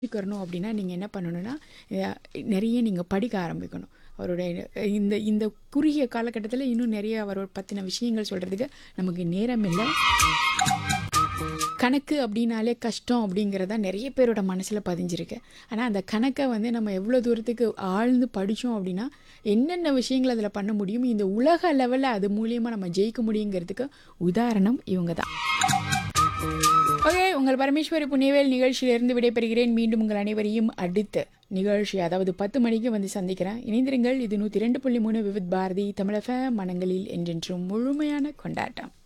தெரிஞ்சுக்கணும் அப்படின்னா நீங்கள் என்ன பண்ணணும்னா அஹ், நிறைய நீங்கள் படிக்க ஆரம்பிக்கணும் அவருடைய இந்த இந்த குறுகிய காலகட்டத்தில் இன்னும் நிறைய அவரோட பற்றின விஷயங்கள் சொல்கிறதுக்கு நமக்கு நேரம் இல்லை கணக்கு அப்படின்னாலே கஷ்டம் அப்படிங்கிறதா நிறைய பேரோட மனசில் பதிஞ்சிருக்கு ஆனால் அந்த கணக்கை வந்து நம்ம எவ்வளோ தூரத்துக்கு ஆழ்ந்து படித்தோம் அப்படின்னா என்னென்ன விஷயங்கள் அதில் பண்ண முடியும் இந்த உலக லெவலில் அது மூலியமாக நம்ம ஜெயிக்க முடியுங்கிறதுக்கு உதாரணம் இவங்க தான் ஓகே உங்கள் பரமேஸ்வரி புண்ணியவேல் நிகழ்ச்சியிலிருந்து விடைபெறுகிறேன் மீண்டும் உங்கள் அனைவரையும் அடுத்த நிகழ்ச்சி அதாவது பத்து மணிக்கு வந்து சந்திக்கிறேன் இணைந்திருங்கள் இது நூற்றி ரெண்டு புள்ளி மூணு விவித் பாரதி தமிழக மனங்களில் என்றென்றும் முழுமையான கொண்டாட்டம்